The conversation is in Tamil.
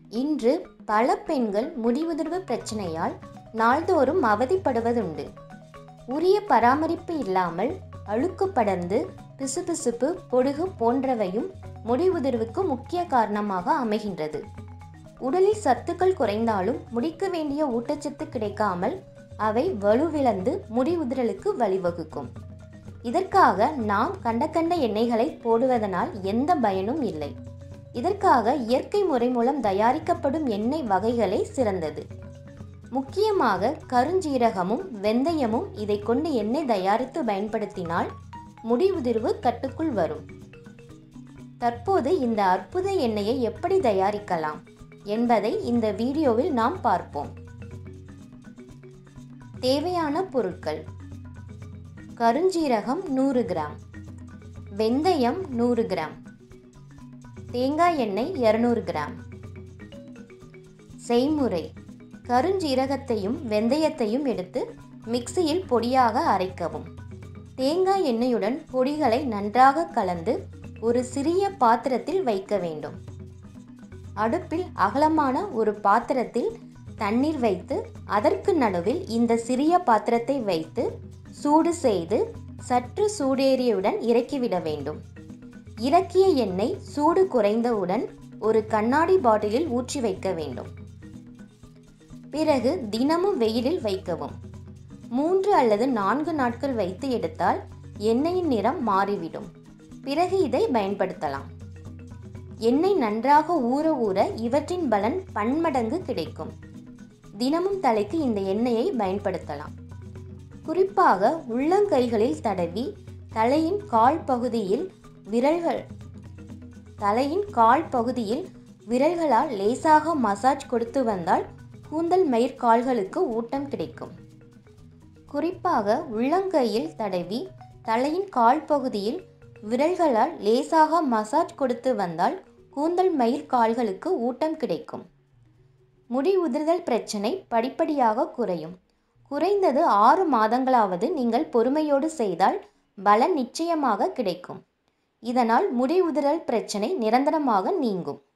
இன்று பல பெண்கள் முடிவுதிர்வு பிரச்சனையால் நாள்தோறும் அவதிப்படுவதுண்டு உரிய பராமரிப்பு இல்லாமல் அழுக்கு படர்ந்து பிசுபிசுப்பு பொடுகு போன்றவையும் முடிவுதிர்வுக்கு முக்கிய காரணமாக அமைகின்றது உடலில் சத்துக்கள் குறைந்தாலும் முடிக்க வேண்டிய ஊட்டச்சத்து கிடைக்காமல் அவை வலுவிழந்து முடி உதிரலுக்கு வழிவகுக்கும் இதற்காக நாம் கண்ட கண்ட எண்ணெய்களை போடுவதனால் எந்த பயனும் இல்லை இதற்காக இயற்கை முறை மூலம் தயாரிக்கப்படும் எண்ணெய் வகைகளே சிறந்தது முக்கியமாக கருஞ்சீரகமும் வெந்தயமும் இதை கொண்டு எண்ணெய் தயாரித்து பயன்படுத்தினால் முடி உதிர்வு கட்டுக்குள் வரும் தற்போது இந்த அற்புத எண்ணெயை எப்படி தயாரிக்கலாம் என்பதை இந்த வீடியோவில் நாம் பார்ப்போம் தேவையான பொருட்கள் கருஞ்சீரகம் நூறு கிராம் வெந்தயம் நூறு கிராம் தேங்காய் எண்ணெய் இரநூறு கிராம் செய்முறை கருஞ்சீரகத்தையும் வெந்தயத்தையும் எடுத்து மிக்சியில் பொடியாக அரைக்கவும் தேங்காய் எண்ணெயுடன் பொடிகளை நன்றாக கலந்து ஒரு சிறிய பாத்திரத்தில் வைக்க வேண்டும் அடுப்பில் அகலமான ஒரு பாத்திரத்தில் தண்ணீர் வைத்து அதற்கு நடுவில் இந்த சிறிய பாத்திரத்தை வைத்து சூடு செய்து சற்று சூடேறியவுடன் இறக்கிவிட வேண்டும் இறக்கிய எண்ணெய் சூடு குறைந்தவுடன் ஒரு கண்ணாடி பாட்டிலில் ஊற்றி வைக்க வேண்டும் பிறகு தினமும் வெயிலில் வைக்கவும் மூன்று அல்லது நான்கு நாட்கள் வைத்து எடுத்தால் எண்ணெயின் நிறம் மாறிவிடும் பிறகு இதை பயன்படுத்தலாம் எண்ணெய் நன்றாக ஊற ஊற இவற்றின் பலன் பன்மடங்கு கிடைக்கும் தினமும் தலைக்கு இந்த எண்ணெயை பயன்படுத்தலாம் குறிப்பாக உள்ளங்கைகளில் தடவி தலையின் கால் பகுதியில் விரல்கள் தலையின் கால் பகுதியில் விரல்களால் லேசாக மசாஜ் கொடுத்து வந்தால் கூந்தல் மயிர் கால்களுக்கு ஊட்டம் கிடைக்கும் குறிப்பாக உள்ளங்கையில் தடவி தலையின் கால் பகுதியில் விரல்களால் லேசாக மசாஜ் கொடுத்து வந்தால் கூந்தல் மயிர் கால்களுக்கு ஊட்டம் கிடைக்கும் முடி உதிர்தல் பிரச்சனை படிப்படியாக குறையும் குறைந்தது ஆறு மாதங்களாவது நீங்கள் பொறுமையோடு செய்தால் பலன் நிச்சயமாக கிடைக்கும் இதனால் முடி உதிரல் பிரச்சனை நிரந்தரமாக நீங்கும்